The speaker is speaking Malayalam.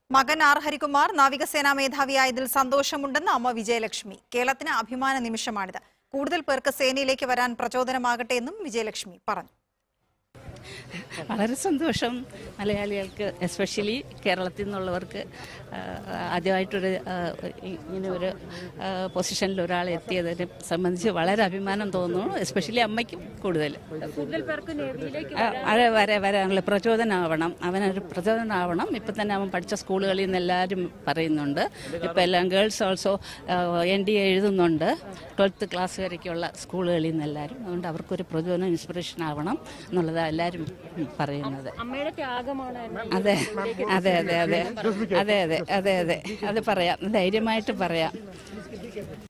മകൻ ആർ ഹരികുമാർ നാവികസേനാ മേധാവിയായതിൽ സന്തോഷമുണ്ടെന്ന് അമ്മ വിജയലക്ഷ്മി കേരളത്തിന് അഭിമാന നിമിഷമാണിത് കൂടുതൽ പേർക്ക് സേനയിലേക്ക് വരാൻ പ്രചോദനമാകട്ടെ എന്നും വിജയലക്ഷ്മി പറഞ്ഞു വളരെ സന്തോഷം മലയാളികൾക്ക് എസ്പെഷ്യലി കേരളത്തിൽ നിന്നുള്ളവർക്ക് ആ, ആദ്യമായിട്ടൊരു ആ, ഇങ്ങനെ ഒരു ആ, പൊസിഷനിൽ ഒരാൾ എത്തിയതിനെ സംബന്ധിച്ച് വളരെ അഭിമാനം തോന്നുന്നു എസ്പെഷ്യലി അമ്മയ്ക്കും കൂടുതൽ കൂടുതൽ പേർക്ക് നേവിയിലേക്ക് ആ, വരെ വരെ വരാനുള്ള പ്രചോദനമാവണം അവനൊരു പ്രചോദനമാവണം ഇപ്പം തന്നെ അവൻ പഠിച്ച സ്കൂളുകളിൽ നിന്ന് എല്ലാവരും പറയുന്നുണ്ട് ഇപ്പം എല്ലാം ഗേൾസ് ഓൾസോ എൻ ഡി എഴുതുന്നുണ്ട് ട്വൽത്ത് ക്ലാസ് വരയ്ക്കുള്ള സ്കൂളുകളിൽ നിന്ന് എല്ലാവരും അതുകൊണ്ട് അവർക്കൊരു പ്രചോദനം ഇൻസ്പിറേഷൻ ആവണം എന്നുള്ളതാണ് എല്ലാവരും പറയുന്നത് അമ്മയുടെ ത്യാഗമാണ് അതെ അതെ അതെ അതെ അതെ അതെ അതെ അതെ അത് പറയാം ധൈര്യമായിട്ട് പറയാം